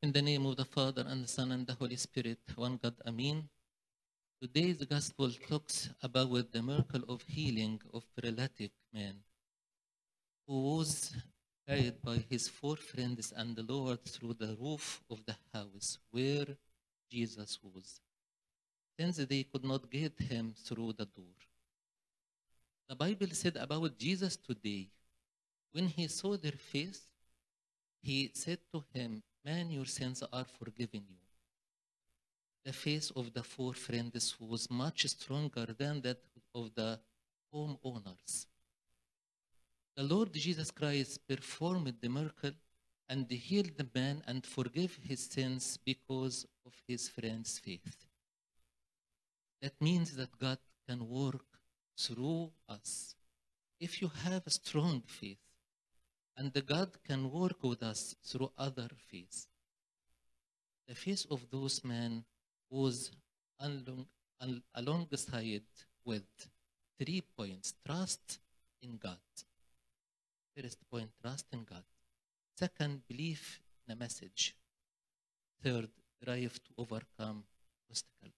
In the name of the Father and the Son and the Holy Spirit, one God, Amen. Today's gospel talks about the miracle of healing of paralytic man who was carried by his four friends and lowered through the roof of the house where Jesus was, since they could not get him through the door. The Bible said about Jesus today, when he saw their face, he said to him, Man, your sins are forgiven you. The face of the four friends was much stronger than that of the homeowners. The Lord Jesus Christ performed the miracle and healed the man and forgave his sins because of his friend's faith. That means that God can work through us if you have a strong faith, and the God can work with us through other faith. The faith of those men was along, al- alongside with three points trust in God. First point, trust in God. Second, belief in a message. Third, drive to overcome obstacle.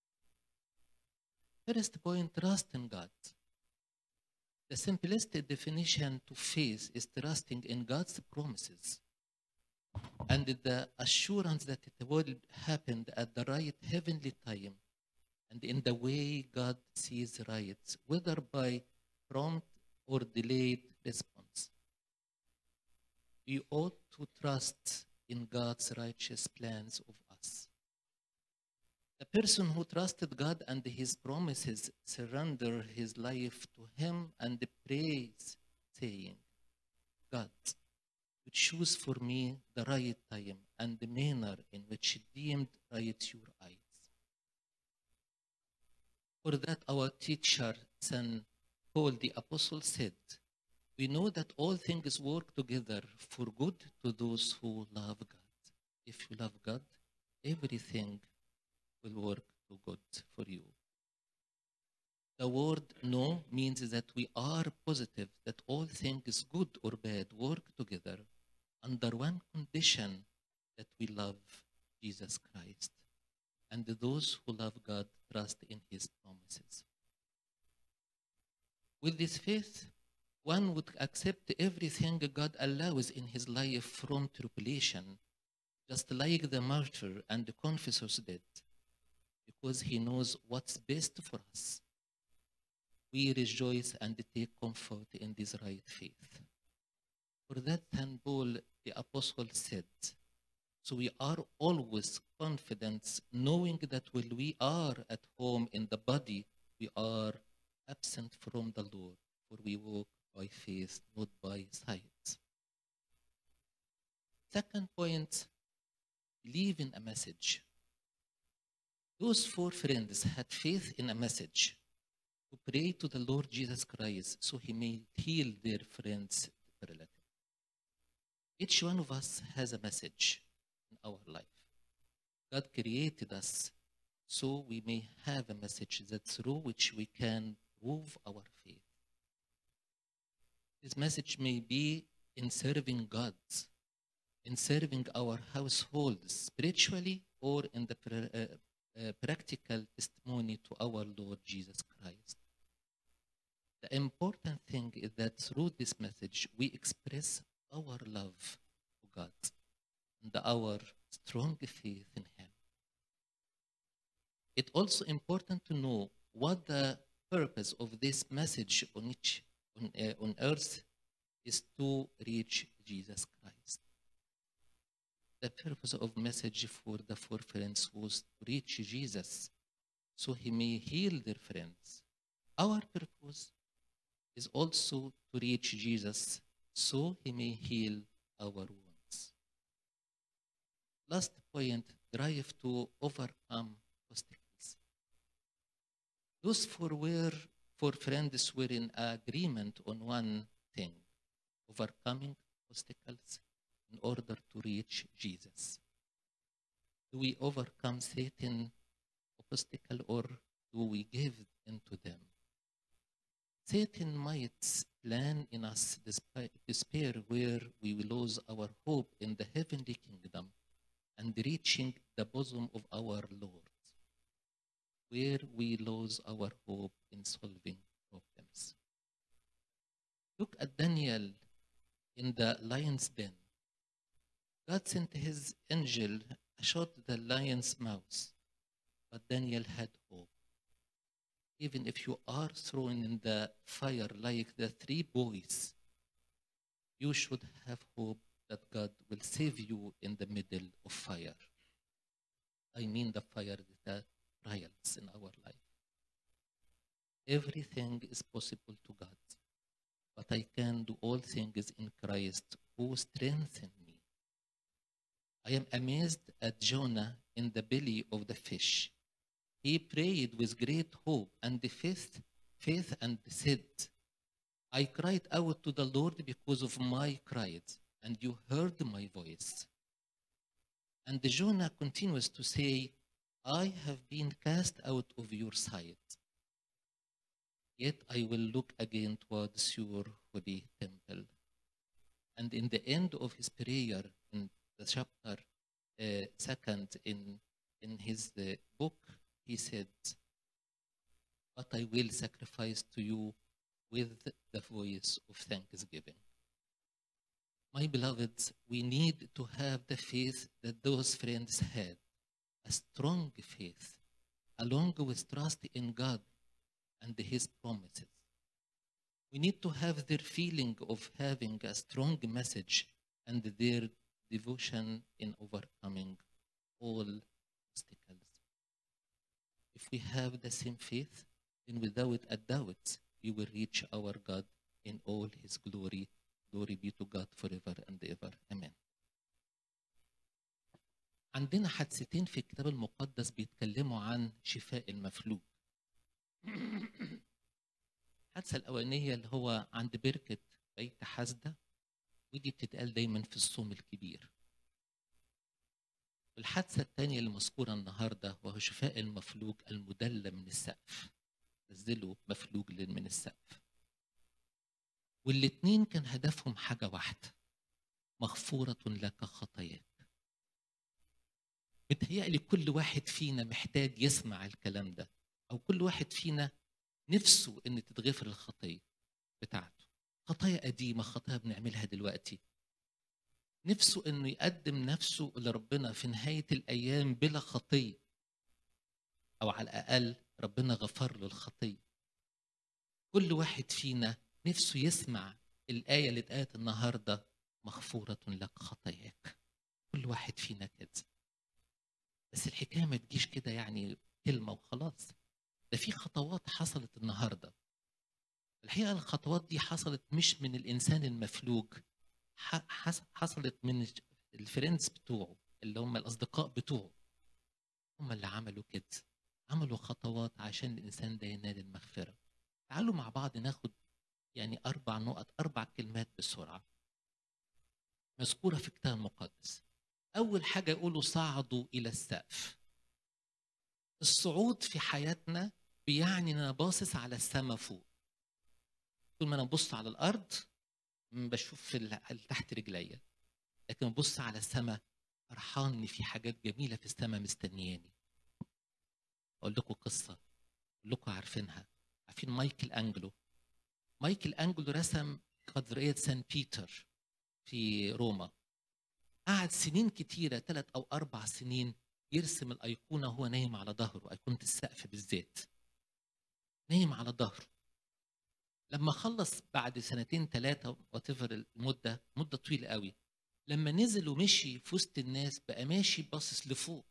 First point, trust in God. The simplest definition to faith is trusting in God's promises and the assurance that it will happen at the right heavenly time and in the way God sees right, whether by prompt or delayed response. We ought to trust in God's righteous plans of us. The person who trusted God and his promises surrender his life to him and prays, saying, God, you choose for me the right time and the manner in which deemed right your eyes. For that our teacher, St. Paul the Apostle said, We know that all things work together for good to those who love God. If you love God, everything will work to good for you. The word no means that we are positive that all things good or bad work together under one condition that we love Jesus Christ. And those who love God trust in his promises. With this faith, one would accept everything God allows in his life from tribulation, just like the martyr and the confessors did, because he knows what's best for us. We rejoice and take comfort in this right faith. For that, St. Paul the Apostle said, So we are always confident, knowing that when we are at home in the body, we are absent from the Lord, for we walk by faith, not by sight. Second point, believe in a message. Those four friends had faith in a message to pray to the Lord Jesus Christ so he may heal their friends' paralytic. Each one of us has a message in our life. God created us so we may have a message that through which we can prove our faith. This message may be in serving God, in serving our households spiritually, or in the pra- uh, uh, practical testimony to our Lord Jesus Christ. The important thing is that through this message, we express our love to God and our strong faith in Him. It's also important to know what the purpose of this message on, each, on, uh, on earth is to reach Jesus Christ. The purpose of message for the four friends was to reach Jesus so he may heal their friends. Our purpose is also to reach Jesus so he may heal our wounds. Last point drive to overcome obstacles. Those four were four friends were in agreement on one thing overcoming obstacles in order to reach Jesus. Do we overcome Satan obstacle or do we give into them? Satan might plan in us despair where we will lose our hope in the heavenly kingdom and and reaching the bosom of our Lord, where we lose our hope in solving problems. Look at Daniel in the lion's den. God sent his angel, shot the lion's mouth, but Daniel had hope. Even if you are thrown in the fire like the three boys, you should have hope that God will save you in the middle of fire. I mean the fire that trials in our life. Everything is possible to God, but I can do all things in Christ who strengthens me. I am amazed at Jonah in the belly of the fish. He prayed with great hope and faith, faith and said, I cried out to the Lord because of my cries, and you heard my voice. And Jonah continues to say, I have been cast out of your sight. Yet I will look again towards your holy temple. And in the end of his prayer, in the chapter uh, second in, in his uh, book, he said, But I will sacrifice to you with the voice of thanksgiving. My beloveds, we need to have the faith that those friends had, a strong faith, along with trust in God and His promises. We need to have their feeling of having a strong message and their devotion in overcoming all obstacles. If we have the same faith, then without a doubt, we will reach our God in all His glory. Glory be to God forever and ever. Amen. عندنا حادثتين في الكتاب المقدس بيتكلموا عن شفاء المفلوج. الحادثة الأولانية اللي هو عند بركة بيت حسدة ودي بتتقال دايما في الصوم الكبير. الحادثة الثانية اللي مذكورة النهاردة وهو شفاء المفلوج المدلى من السقف. نزلوا مفلوج من السقف. والاتنين كان هدفهم حاجة واحدة مغفورة لك خطاياك متهيألي كل واحد فينا محتاج يسمع الكلام ده أو كل واحد فينا نفسه إن تتغفر الخطية بتاعته خطايا قديمة خطايا بنعملها دلوقتي نفسه إنه يقدم نفسه لربنا في نهاية الأيام بلا خطية أو على الأقل ربنا غفر له الخطية كل واحد فينا نفسه يسمع الآية اللي اتقالت النهاردة مغفورة لك خطاياك كل واحد فينا كده بس الحكاية ما تجيش كده يعني كلمة وخلاص ده في خطوات حصلت النهاردة الحقيقة الخطوات دي حصلت مش من الإنسان المفلوج حصلت من الفريندز بتوعه اللي هم الأصدقاء بتوعه هم اللي عملوا كده عملوا خطوات عشان الإنسان ده ينال المغفرة تعالوا مع بعض ناخد يعني أربع نقط أربع كلمات بسرعة مذكورة في الكتاب المقدس أول حاجة يقولوا صعدوا إلى السقف الصعود في حياتنا بيعني إن أنا باصص على السماء فوق طول ما أنا ببص على الأرض بشوف في تحت رجليا لكن ببص على السماء فرحان إن في حاجات جميلة في السماء مستنياني أقول لكم قصة كلكم عارفينها عارفين مايكل أنجلو مايكل أنجلو رسم قدرية سان بيتر في روما قعد سنين كتيرة ثلاث أو أربع سنين يرسم الأيقونة وهو نايم على ظهره أيقونة السقف بالذات نايم على ظهره لما خلص بعد سنتين ثلاثة واتيفر المدة مدة طويلة قوي لما نزل ومشي في وسط الناس بقى ماشي باصص لفوق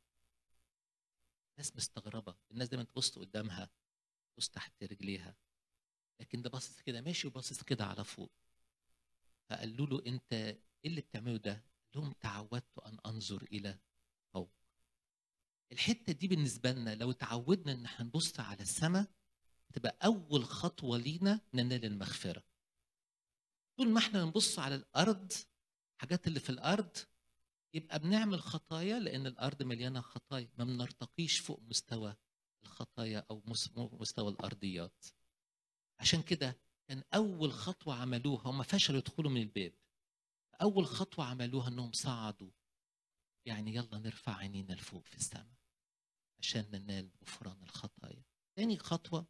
الناس مستغربة الناس دايما تبص قدامها تبص تحت رجليها لكن ده باصص كده ماشي وباصص كده على فوق فقالوا له انت ايه اللي بتعمله ده لهم تعودت ان انظر الى فوق الحته دي بالنسبه لنا لو تعودنا ان احنا نبص على السماء تبقى اول خطوه لينا ننال المغفره طول ما احنا بنبص على الارض الحاجات اللي في الارض يبقى بنعمل خطايا لان الارض مليانه خطايا ما بنرتقيش فوق مستوى الخطايا او مستوى الارضيات عشان كده كان اول خطوه عملوها هم فشلوا يدخلوا من الباب اول خطوه عملوها انهم صعدوا يعني يلا نرفع عينينا لفوق في السماء عشان ننال غفران الخطايا تاني خطوة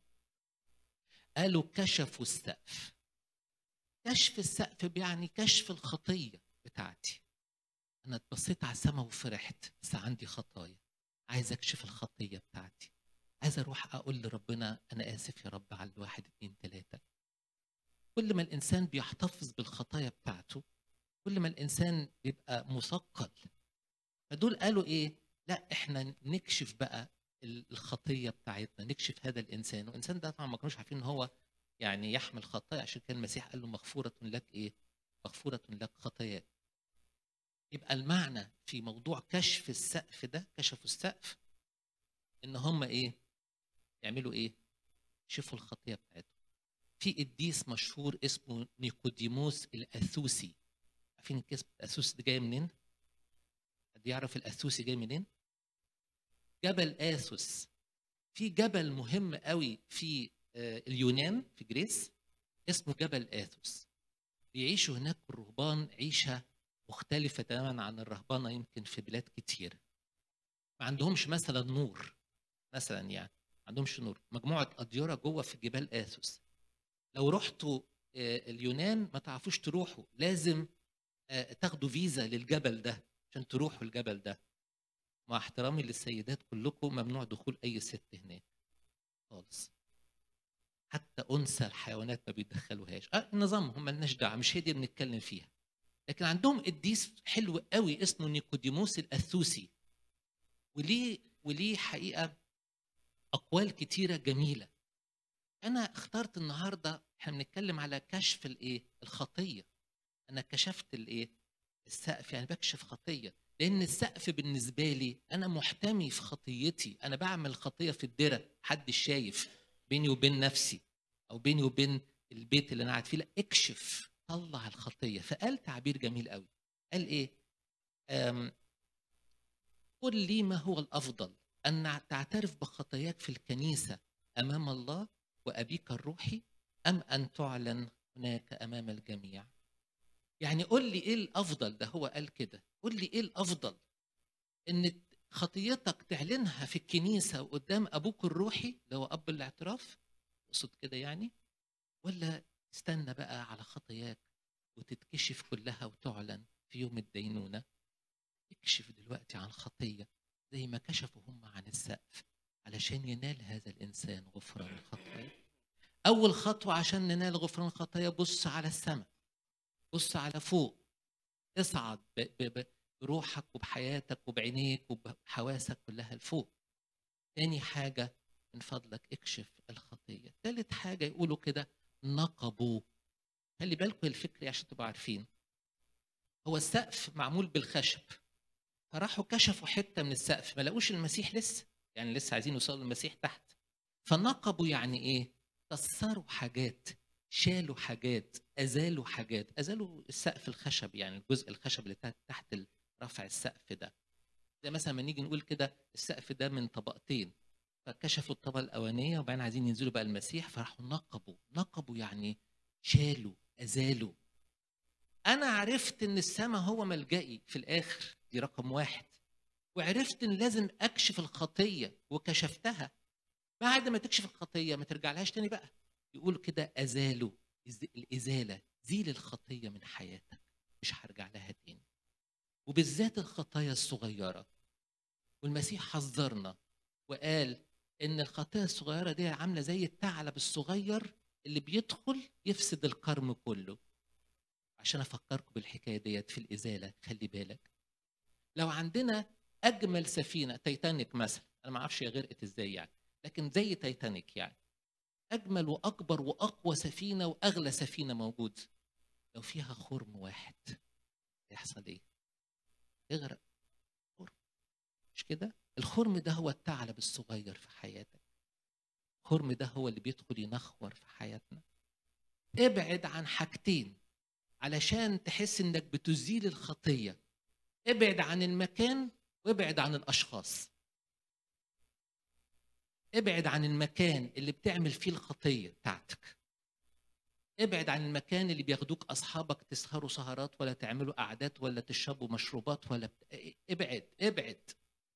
قالوا كشفوا السقف كشف السقف بيعني كشف الخطية بتاعتي أنا اتبصيت على السماء وفرحت بس عندي خطايا عايز أكشف الخطية بتاعتي عايز أروح أقول لربنا أنا آسف يا رب على الواحد اتنين تلاتة كل ما الإنسان بيحتفظ بالخطايا بتاعته كل ما الإنسان بيبقى مثقل فدول قالوا إيه لا إحنا نكشف بقى الخطية بتاعتنا نكشف هذا الإنسان والإنسان ده طبعا ما كانوش عارفين إن هو يعني يحمل خطايا عشان كان المسيح قال له مغفورة لك إيه مغفورة لك خطاياك يبقى المعنى في موضوع كشف السقف ده كشفوا السقف ان هم ايه يعملوا ايه يشوفوا الخطيه بتاعتهم في قديس مشهور اسمه نيكوديموس الاثوسي عارفين الكلمه الاثوسي دي جايه منين حد يعرف الاثوسي جاي منين جبل اثوس في جبل مهم قوي في اليونان في جريس اسمه جبل اثوس بيعيشوا هناك الرهبان عيشه مختلفة تماما عن الرهبنة يمكن في بلاد كتير ما عندهمش مثلا نور مثلا يعني ما عندهمش نور مجموعة أديرة جوه في جبال آثوس لو رحتوا اليونان ما تعرفوش تروحوا لازم تاخدوا فيزا للجبل ده عشان تروحوا الجبل ده مع احترامي للسيدات كلكم ممنوع دخول أي ست هناك خالص حتى أنثى الحيوانات ما بيدخلوهاش أه النظام هم مالناش دعوة مش هي دي بنتكلم فيها لكن عندهم قديس حلو قوي اسمه نيكوديموس الاثوسي وليه وليه حقيقه اقوال كتيره جميله انا اخترت النهارده احنا بنتكلم على كشف الايه الخطيه انا كشفت الايه السقف يعني بكشف خطيه لان السقف بالنسبه لي انا محتمي في خطيتي انا بعمل خطيه في الدره حد شايف بيني وبين نفسي او بيني وبين البيت اللي انا قاعد فيه لا اكشف طلع الخطية فقال تعبير جميل قوي قال إيه قل لي ما هو الأفضل أن تعترف بخطاياك في الكنيسة أمام الله وأبيك الروحي أم أن تعلن هناك أمام الجميع يعني قل لي إيه الأفضل ده هو قال كده قل لي إيه الأفضل إن خطيتك تعلنها في الكنيسة وقدام أبوك الروحي اللي هو أب الاعتراف أقصد كده يعني ولا استنى بقى على خطاياك وتتكشف كلها وتعلن في يوم الدينونة اكشف دلوقتي عن خطية زي ما كشفوا هم عن السقف علشان ينال هذا الإنسان غفران الخطايا أول خطوة عشان ننال غفران الخطايا بص على السماء بص على فوق اصعد بروحك وبحياتك وبعينيك وبحواسك كلها لفوق تاني حاجة من فضلك اكشف الخطية تالت حاجة يقولوا كده نقبوا خلي بالكم الفكرة عشان تبقوا عارفين هو السقف معمول بالخشب فراحوا كشفوا حتة من السقف ما لقوش المسيح لسه يعني لسه عايزين يوصلوا للمسيح تحت فنقبوا يعني ايه كسروا حاجات شالوا حاجات ازالوا حاجات ازالوا السقف الخشب يعني الجزء الخشب اللي تحت رفع السقف ده زي مثلا ما نيجي نقول كده السقف ده من طبقتين فكشفوا الطبقه الاولانيه وبعدين عايزين ينزلوا بقى المسيح فراحوا نقبوا نقبوا يعني شالوا ازالوا انا عرفت ان السماء هو ملجئي في الاخر دي رقم واحد وعرفت ان لازم اكشف الخطيه وكشفتها بعد ما تكشف الخطيه ما ترجعلهاش تاني بقى يقول كده ازالوا الازاله زيل الخطيه من حياتك مش هرجع لها تاني وبالذات الخطايا الصغيره والمسيح حذرنا وقال ان الخطيه الصغيره دي عامله زي الثعلب الصغير اللي بيدخل يفسد الكرم كله عشان افكركم بالحكايه ديت في الازاله خلي بالك لو عندنا اجمل سفينه تايتانيك مثلا انا ما اعرفش هي غرقت ازاي يعني لكن زي تايتانيك يعني اجمل واكبر واقوى سفينه واغلى سفينه موجود لو فيها خرم واحد يحصل ايه اغرق خرم مش كده الخرم ده هو الثعلب الصغير في حياتك الخرم ده هو اللي بيدخل ينخور في حياتنا ابعد عن حاجتين علشان تحس انك بتزيل الخطيه ابعد عن المكان وابعد عن الاشخاص ابعد عن المكان اللي بتعمل فيه الخطيه بتاعتك ابعد عن المكان اللي بياخدوك اصحابك تسهروا سهرات ولا تعملوا قعدات ولا تشربوا مشروبات ولا بت... ابعد ابعد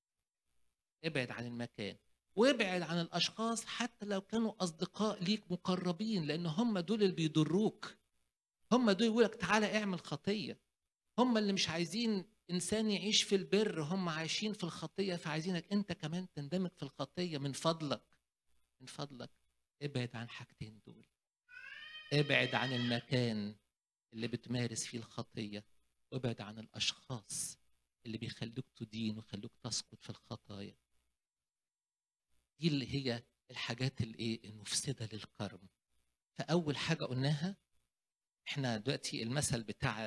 ابعد عن المكان وابعد عن الاشخاص حتى لو كانوا اصدقاء ليك مقربين لان هم دول اللي بيضروك هم دول يقولك تعالى اعمل خطيه هم اللي مش عايزين انسان يعيش في البر هم عايشين في الخطيه فعايزينك انت كمان تندمج في الخطيه من فضلك من فضلك ابعد عن حاجتين دول ابعد عن المكان اللي بتمارس فيه الخطيه وابعد عن الاشخاص اللي بيخلوك تدين ويخلوك تسقط في الخطايا دي اللي هي الحاجات الايه المفسده للكرم فاول حاجه قلناها احنا دلوقتي المثل بتاع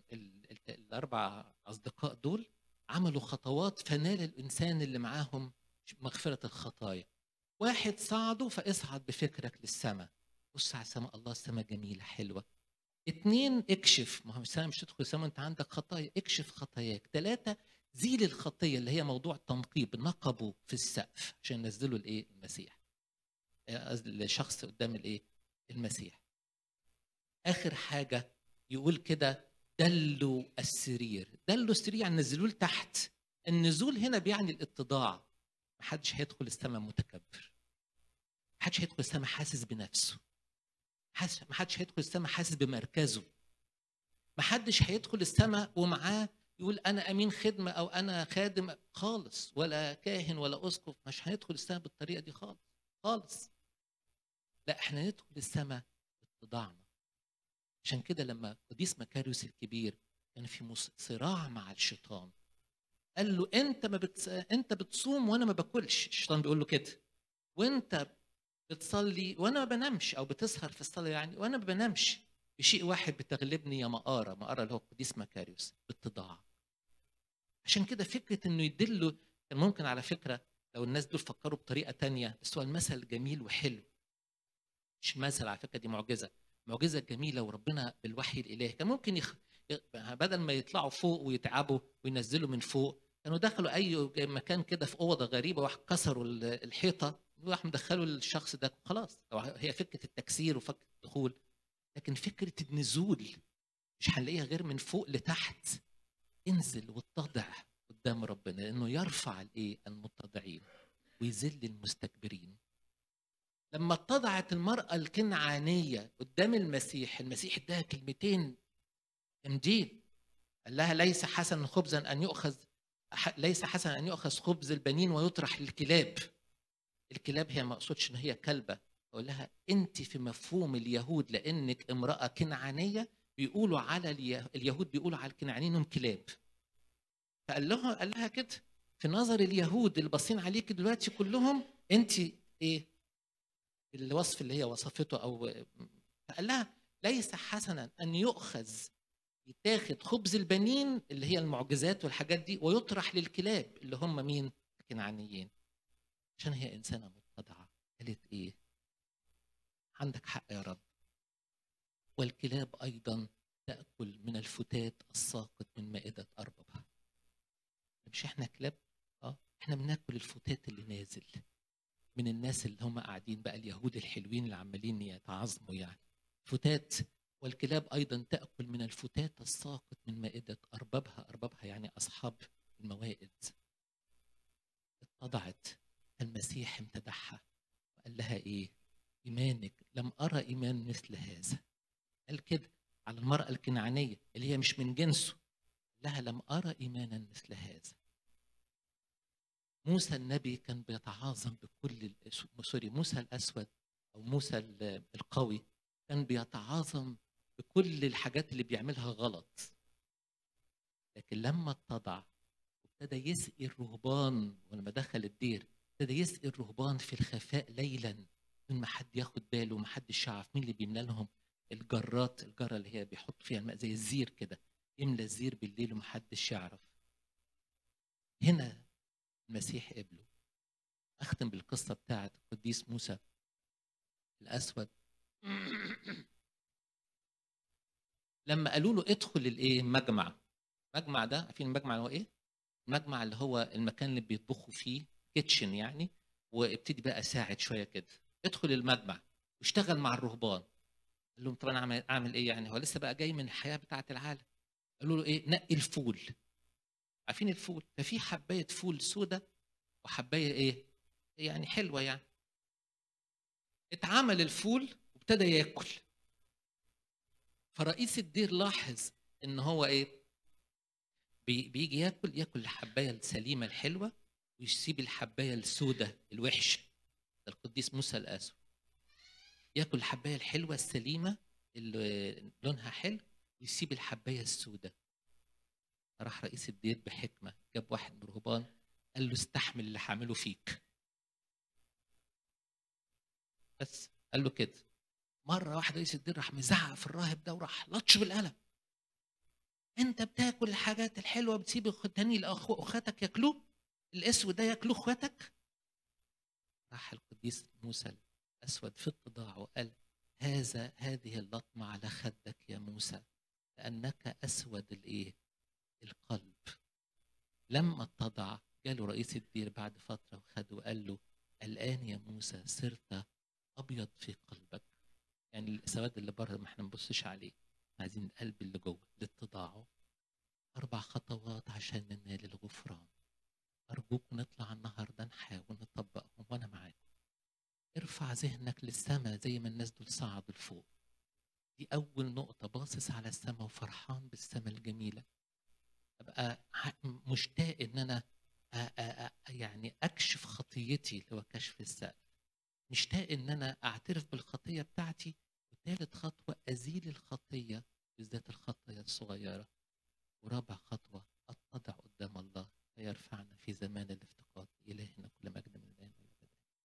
الاربع اصدقاء دول عملوا خطوات فنال الانسان اللي معاهم مغفره الخطايا واحد صعدوا فاصعد بفكرك للسماء بص على السماء الله السماء جميله حلوه اتنين اكشف ما هو السماء مش تدخل السماء انت عندك خطايا اكشف خطاياك ثلاثه زيل الخطيه اللي هي موضوع التنقيب نقبوا في السقف عشان ينزلوا الايه المسيح الشخص قدام الايه المسيح اخر حاجه يقول كده دلوا السرير دلوا السرير يعني نزلوه لتحت النزول هنا بيعني الاتضاع محدش هيدخل السماء متكبر محدش هيدخل السماء حاسس بنفسه محدش هيدخل السماء حاسس بمركزه محدش هيدخل السماء ومعاه يقول انا امين خدمه او انا خادم خالص ولا كاهن ولا اسقف مش هندخل السماء بالطريقه دي خالص خالص لا احنا ندخل السماء باتضاعنا عشان كده لما قديس مكاريوس الكبير كان في صراع مع الشيطان قال له انت ما بتس... انت بتصوم وانا ما باكلش الشيطان بيقول له كده وانت بتصلي وانا ما بنامش او بتسهر في الصلاه يعني وانا ما بنامش بشيء واحد بتغلبني يا مقاره مقاره اللي هو قديس مكاريوس بالتضاع عشان كده فكره انه يدله كان ممكن على فكره لو الناس دول فكروا بطريقه تانية بس هو المثل جميل وحلو مش مثل على فكره دي معجزه معجزه جميله وربنا بالوحي الالهي كان ممكن يخ... بدل ما يطلعوا فوق ويتعبوا وينزلوا من فوق كانوا دخلوا اي مكان كده في اوضه غريبه وراح كسروا الحيطه وراح مدخلوا الشخص ده خلاص هي فكره التكسير وفكره الدخول لكن فكره النزول مش هنلاقيها غير من فوق لتحت انزل واتضع قدام ربنا لانه يرفع الايه المتضعين ويذل المستكبرين لما اتضعت المرأة الكنعانية قدام المسيح المسيح اداها كلمتين جامدين قال لها ليس حسنا خبزا أن يؤخذ ليس حسنا أن يؤخذ خبز البنين ويطرح للكلاب الكلاب هي ما اقصدش ان هي كلبه اقول لها انت في مفهوم اليهود لانك امراه كنعانيه بيقولوا على اليهود بيقولوا على الكنعانيين انهم كلاب فقال لها قال لها كده في نظر اليهود اللي باصين عليك دلوقتي كلهم انت ايه الوصف اللي هي وصفته او فقال لها ليس حسنا ان يؤخذ يتاخد خبز البنين اللي هي المعجزات والحاجات دي ويطرح للكلاب اللي هم مين الكنعانيين عشان هي انسانه متضعه قالت ايه عندك حق يا رب والكلاب ايضا تاكل من الفتات الساقط من مائده اربابها مش احنا كلاب اه احنا بناكل الفتات اللي نازل من الناس اللي هم قاعدين بقى اليهود الحلوين اللي عمالين يتعظموا يعني فتات والكلاب ايضا تاكل من الفتات الساقط من مائده اربابها اربابها يعني اصحاب الموائد اتضعت المسيح امتدحها وقال لها ايه ايمانك لم ارى ايمان مثل هذا قال كده على المراه الكنعانيه اللي هي مش من جنسه لها لم ارى ايمانا مثل هذا موسى النبي كان بيتعاظم بكل سوري موسى الاسود او موسى القوي كان بيتعاظم بكل الحاجات اللي بيعملها غلط لكن لما اتضع وابتدى يسقي الرهبان ولما دخل الدير ابتدى يسقي الرهبان في الخفاء ليلا من ما حد ياخد باله وما حدش يعرف مين اللي بيملى لهم الجرات الجره اللي هي بيحط فيها الماء زي الزير كده يملى الزير بالليل وما حدش يعرف هنا المسيح قبله اختم بالقصه بتاعت القديس موسى الاسود لما قالوا له ادخل الايه مجمع مجمع ده عارفين المجمع اللي هو ايه المجمع اللي هو المكان اللي بيطبخوا فيه كيتشن يعني وابتدي بقى ساعد شويه كده ادخل المجمع واشتغل مع الرهبان قال لهم طب انا اعمل اعمل ايه يعني هو لسه بقى جاي من الحياه بتاعه العالم قالوا له ايه نقي الفول عارفين الفول ففي حبايه فول سودة وحبايه ايه يعني حلوه يعني اتعمل الفول وابتدى ياكل فرئيس الدير لاحظ ان هو ايه بي- بيجي ياكل ياكل الحبايه السليمه الحلوه ويسيب الحبايه السوداء الوحشه ده القديس موسى الاسود ياكل الحبايه الحلوه السليمه اللي لونها حلو ويسيب الحبايه السوداء راح رئيس الدير بحكمه جاب واحد من الرهبان قال له استحمل اللي هعمله فيك بس قال له كده مره واحده رئيس الدير راح مزعق في الراهب ده وراح لطش بالقلم انت بتاكل الحاجات الحلوه بتسيب التاني لاخو اخواتك ياكلوه الاسود ده ياكلوه اخواتك راح القديس موسى الاسود في اتضاع وقال هذا هذه اللطمه على خدك يا موسى لانك اسود الايه القلب لما اتضع جاله رئيس الدير بعد فتره وخده وقال له الان يا موسى صرت ابيض في قلبك يعني السواد اللي بره ما احنا ما نبصش عليه عايزين القلب اللي جوه لاتضاعه اربع خطوات عشان ننال الغفران ارجوك نطلع النهارده نحاول نطبقهم وانا معاكم ارفع ذهنك للسماء زي ما الناس دول صعدوا لفوق دي اول نقطه باصص على السماء وفرحان بالسماء الجميله ابقى ع- مشتاق ان انا أ- أ- أ- يعني اكشف خطيتي اللي هو كشف السقف مشتاق ان انا اعترف بالخطيه بتاعتي وثالث خطوه ازيل الخطيه بالذات الخطيه الصغيره ورابع خطوه اتضع قدام الله فيرفعنا في زمان الافتقاد الهنا كل مجد من